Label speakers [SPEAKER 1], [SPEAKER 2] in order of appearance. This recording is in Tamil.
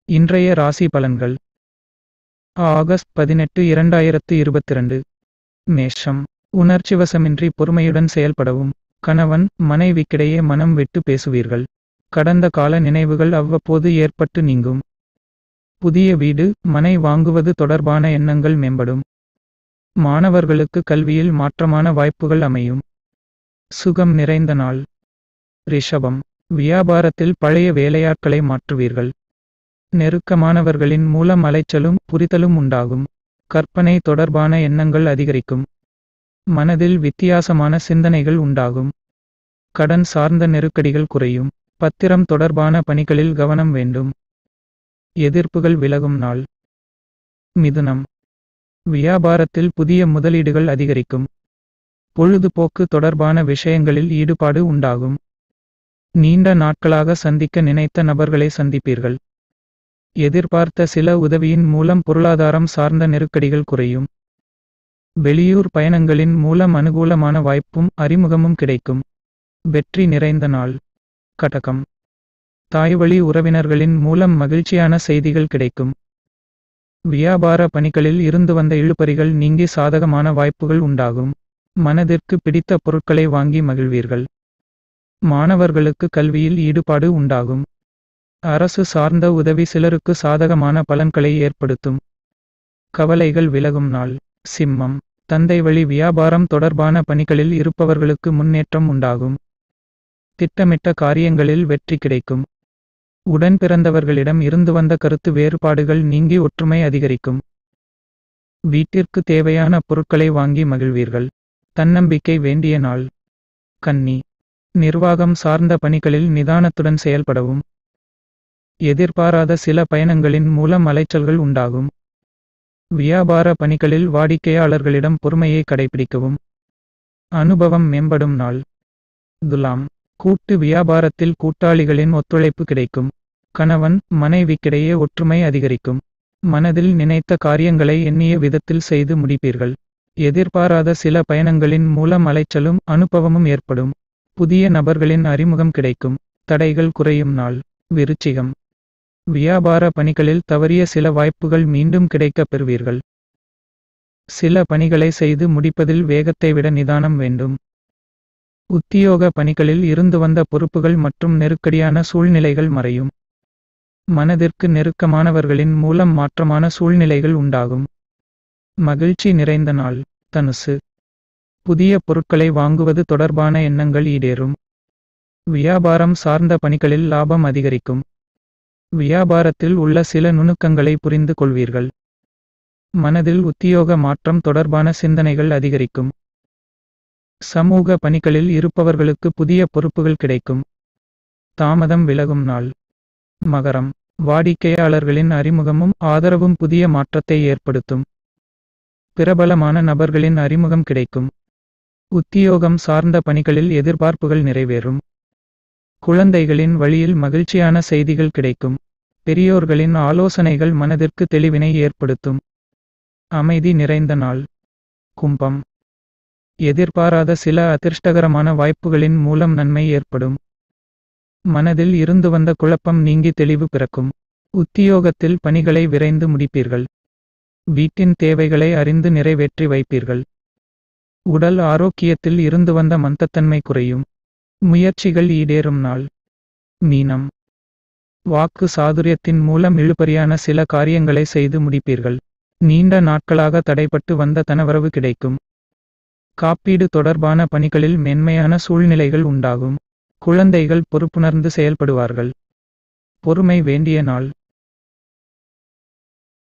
[SPEAKER 1] இன்றைய ராசி பலன்கள் ஆகஸ்ட் பதினெட்டு இரண்டாயிரத்து இருபத்திரண்டு மேஷம் உணர்ச்சிவசமின்றி பொறுமையுடன் செயல்படவும் கணவன் மனைவிக்கிடையே மனம் விட்டு பேசுவீர்கள் கடந்த கால நினைவுகள் அவ்வப்போது ஏற்பட்டு நீங்கும் புதிய வீடு மனை வாங்குவது தொடர்பான எண்ணங்கள் மேம்படும் மாணவர்களுக்கு கல்வியில் மாற்றமான வாய்ப்புகள் அமையும் சுகம் நிறைந்த நாள் ரிஷபம் வியாபாரத்தில் பழைய வேலையாட்களை மாற்றுவீர்கள் நெருக்கமானவர்களின் மூலம் அலைச்சலும் புரிதலும் உண்டாகும் கற்பனை தொடர்பான எண்ணங்கள் அதிகரிக்கும் மனதில் வித்தியாசமான சிந்தனைகள் உண்டாகும் கடன் சார்ந்த நெருக்கடிகள் குறையும் பத்திரம் தொடர்பான பணிகளில் கவனம் வேண்டும் எதிர்ப்புகள் விலகும் நாள் மிதுனம் வியாபாரத்தில் புதிய முதலீடுகள் அதிகரிக்கும் பொழுதுபோக்கு தொடர்பான விஷயங்களில் ஈடுபாடு உண்டாகும் நீண்ட நாட்களாக சந்திக்க நினைத்த நபர்களை சந்திப்பீர்கள் எதிர்பார்த்த சில உதவியின் மூலம் பொருளாதாரம் சார்ந்த நெருக்கடிகள் குறையும் வெளியூர் பயணங்களின் மூலம் அனுகூலமான வாய்ப்பும் அறிமுகமும் கிடைக்கும் வெற்றி நிறைந்த நாள் கடகம் தாய்வழி உறவினர்களின் மூலம் மகிழ்ச்சியான செய்திகள் கிடைக்கும் வியாபார பணிகளில் இருந்து வந்த இழுபறிகள் நீங்கி சாதகமான வாய்ப்புகள் உண்டாகும் மனதிற்கு பிடித்த பொருட்களை வாங்கி மகிழ்வீர்கள் மாணவர்களுக்கு கல்வியில் ஈடுபாடு உண்டாகும் அரசு சார்ந்த உதவி சிலருக்கு சாதகமான பலன்களை ஏற்படுத்தும் கவலைகள் விலகும் நாள் சிம்மம் தந்தை வழி வியாபாரம் தொடர்பான பணிகளில் இருப்பவர்களுக்கு முன்னேற்றம் உண்டாகும் திட்டமிட்ட காரியங்களில் வெற்றி கிடைக்கும் உடன் பிறந்தவர்களிடம் இருந்து வந்த கருத்து வேறுபாடுகள் நீங்கி ஒற்றுமை அதிகரிக்கும் வீட்டிற்கு தேவையான பொருட்களை வாங்கி மகிழ்வீர்கள் தன்னம்பிக்கை வேண்டிய நாள் கன்னி நிர்வாகம் சார்ந்த பணிகளில் நிதானத்துடன் செயல்படவும் எதிர்பாராத சில பயணங்களின் மூலம் அலைச்சல்கள் உண்டாகும் வியாபார பணிகளில் வாடிக்கையாளர்களிடம் பொறுமையை கடைபிடிக்கவும் அனுபவம் மேம்படும் நாள் துலாம் கூட்டு வியாபாரத்தில் கூட்டாளிகளின் ஒத்துழைப்பு கிடைக்கும் கணவன் மனைவிக்கிடையே ஒற்றுமை அதிகரிக்கும் மனதில் நினைத்த காரியங்களை எண்ணிய விதத்தில் செய்து முடிப்பீர்கள் எதிர்பாராத சில பயணங்களின் மூலம் அலைச்சலும் அனுபவமும் ஏற்படும் புதிய நபர்களின் அறிமுகம் கிடைக்கும் தடைகள் குறையும் நாள் விருச்சிகம் வியாபார பணிகளில் தவறிய சில வாய்ப்புகள் மீண்டும் கிடைக்கப் பெறுவீர்கள் சில பணிகளை செய்து முடிப்பதில் வேகத்தை விட நிதானம் வேண்டும் உத்தியோக பணிகளில் இருந்து வந்த பொறுப்புகள் மற்றும் நெருக்கடியான சூழ்நிலைகள் மறையும் மனதிற்கு நெருக்கமானவர்களின் மூலம் மாற்றமான சூழ்நிலைகள் உண்டாகும் மகிழ்ச்சி நிறைந்த நாள் தனுசு புதிய பொருட்களை வாங்குவது தொடர்பான எண்ணங்கள் ஈடேறும் வியாபாரம் சார்ந்த பணிகளில் லாபம் அதிகரிக்கும் வியாபாரத்தில் உள்ள சில நுணுக்கங்களை புரிந்து கொள்வீர்கள் மனதில் உத்தியோக மாற்றம் தொடர்பான சிந்தனைகள் அதிகரிக்கும் சமூக பணிகளில் இருப்பவர்களுக்கு புதிய பொறுப்புகள் கிடைக்கும் தாமதம் விலகும் நாள் மகரம் வாடிக்கையாளர்களின் அறிமுகமும் ஆதரவும் புதிய மாற்றத்தை ஏற்படுத்தும் பிரபலமான நபர்களின் அறிமுகம் கிடைக்கும் உத்தியோகம் சார்ந்த பணிகளில் எதிர்பார்ப்புகள் நிறைவேறும் குழந்தைகளின் வழியில் மகிழ்ச்சியான செய்திகள் கிடைக்கும் பெரியோர்களின் ஆலோசனைகள் மனதிற்கு தெளிவினை ஏற்படுத்தும் அமைதி நிறைந்த நாள் கும்பம் எதிர்பாராத சில அதிர்ஷ்டகரமான வாய்ப்புகளின் மூலம் நன்மை ஏற்படும் மனதில் இருந்து வந்த குழப்பம் நீங்கி தெளிவு பிறக்கும் உத்தியோகத்தில் பணிகளை விரைந்து முடிப்பீர்கள் வீட்டின் தேவைகளை அறிந்து நிறைவேற்றி வைப்பீர்கள் உடல் ஆரோக்கியத்தில் இருந்து வந்த மந்தத்தன்மை குறையும் முயற்சிகள் ஈடேறும் நாள் மீனம் வாக்கு சாதுரியத்தின் மூலம் இழுபறியான சில காரியங்களை செய்து முடிப்பீர்கள் நீண்ட நாட்களாக தடைப்பட்டு வந்த தனவரவு கிடைக்கும் காப்பீடு தொடர்பான பணிகளில் மென்மையான சூழ்நிலைகள் உண்டாகும் குழந்தைகள் பொறுப்புணர்ந்து செயல்படுவார்கள் பொறுமை வேண்டிய நாள்